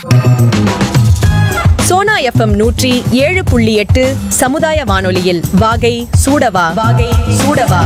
Sona FM நூற்றி ஏழு புள்ளி எட்டு சமுதாய வானொலியில் வாகை சூடவா வாகை சூடவா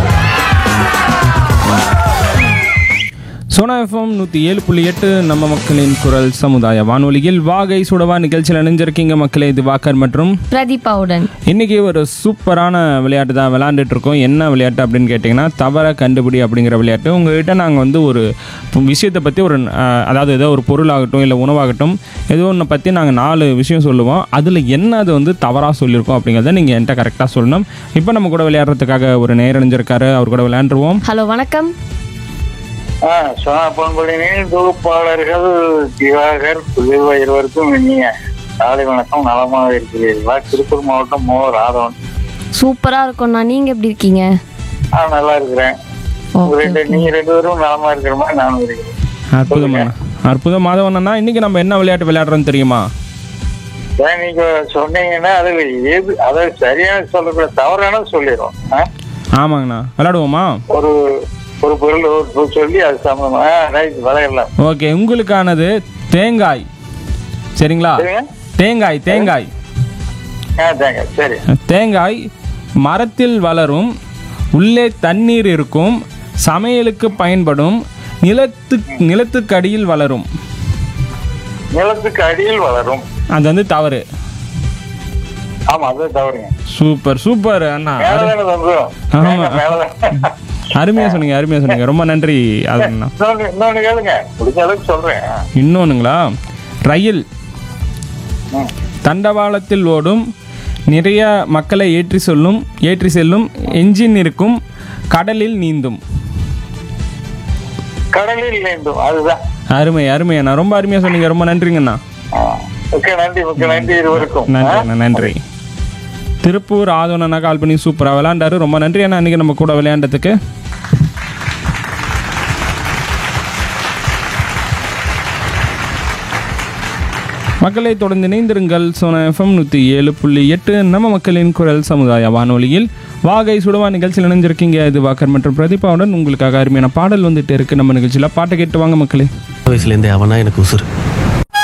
சோனா எஃப்எம் நூற்றி ஏழு புள்ளி எட்டு நம்ம மக்களின் குரல் சமுதாய வானொலியில் வாகை சுடவா நிகழ்ச்சியில் இணைஞ்சிருக்கீங்க மக்களே இது வாக்கர் மற்றும் பிரதீபாவுடன் இன்றைக்கி ஒரு சூப்பரான விளையாட்டு தான் விளையாண்டுட்டு இருக்கோம் என்ன விளையாட்டு அப்படின்னு கேட்டிங்கன்னா தவற கண்டுபிடி அப்படிங்கிற விளையாட்டு உங்கள்கிட்ட நாங்கள் வந்து ஒரு விஷயத்தை பற்றி ஒரு அஹ், அதாவது ஏதோ ஒரு பொருளாகட்டும் இல்லை உணவாகட்டும் ஏதோ ஒன்று பற்றி நாங்கள் நாலு விஷயம் சொல்லுவோம் அதில் என்ன அது வந்து தவறாக சொல்லியிருக்கோம் அப்படிங்கிறத நீங்கள் என்கிட்ட கரெக்டாக சொல்லணும் இப்போ நம்ம கூட விளையாடுறதுக்காக ஒரு நேரறிஞ்சிருக்காரு அவர் கூட விளையாண்டுருவோம் ஹலோ வணக்கம் ஆ, சோனா பொன்பொழினின் தொகுப்பாளர்கள் திவாகர் புதிர்வா இருவருக்கும் இனிய காலை வணக்கம் நலமாக இருக்கிறீர்களா திருப்பூர் மாவட்டம் மோ ராதவன் சூப்பரா இருக்கும்ண்ணா நீங்க எப்படி இருக்கீங்க ஆ நல்லா இருக்கிறேன் உங்க ஓகே ரெண்டு நீங்க ரெண்டு பேரும் நலமா இருக்கிற மாதிரி நானும் இருக்கிறேன் அற்புதமான அற்புதம் மாதவனா இன்னைக்கு நம்ம என்ன விளையாட்டு விளையாடுறோம்னு தெரியுமா ஏன் நீங்க சொன்னீங்கன்னா அதுல எது அதை சரியான சொல்லக்கூட தவறான சொல்லிடும் ஆ? ஆமாங்கண்ணா விளையாடுவோமா ஒரு ஒரு பொருள் ஒரு பொருள் சொல்லி அது சம்பந்தமா ரைட் விளையாடலாம் ஓகே உங்களுக்கானது தேங்காய் சரிங்களா சரிங்க தேங்காய் தேங்காய் ஆ தேங்க சரி தேங்காய் மரத்தில் வளரும் உள்ளே தண்ணீர் இருக்கும் சமையலுக்கு பயன்படும் நிலத்து நிலத்துக்கடியில் வளரும் நிலத்துக்கு அடியில் வளரும் அது வந்து தவறு ஆமா அது தவறுங்க சூப்பர் சூப்பர் அண்ணா மேலதானே வந்துடும் ஆமா. மேலதான் அருமையாக சொன்னீங்க அருமையாக சொன்னீங்க ரொம்ப நன்றி அதுண்ணா இன்னொன்னு இன்னொன்னு கேளுங்க முடிஞ்ச அளவுக்கு சொல்றேன் இன்னொன்றுங்களா ரயில் ம். தண்டவாளத்தில் ஓடும் நிறைய மக்களை ஏற்றி சொல்லும் ஏற்றி செல்லும் என்ஜின் இருக்கும் கடலில் நீந்தும் கடலில் நீந்தும் அதுதான் அருமை அருமை அண்ணா ரொம்ப அருமையாக சொன்னீங்க ரொம்ப நன்றிங்கண்ணா ஆ. மிக்க நன்றி மிக்க நன்றி இருவருக்கும் நன்றி அண்ணா நன்றி திருப்பூர் ஆதோனா கால் பண்ணி சூப்பராக விளையாண்டாரு ரொம்ப நன்றி அண்ணா இன்னைக்கு நம்ம கூட விளையாண்டதுக்கு மக்களை தொடர்ந்து இணைந்திருங்கள் சோனா எஃப்எம் நூற்றி ஏழு புள்ளி எட்டு நம்ம மக்களின் குரல் சமுதாய வானொலியில் வாகை சுடுவா நிகழ்ச்சியில் இணைஞ்சிருக்கீங்க இது வாக்கர் மற்றும் பிரதீபாவுடன் உங்களுக்காக அருமையான பாடல் வந்துட்டு இருக்கு நம்ம நிகழ்ச்சியில் பாட்டை கேட்டு வாங்க மக்களே வயசுலேருந்தே அவனா எனக்கு உசுறு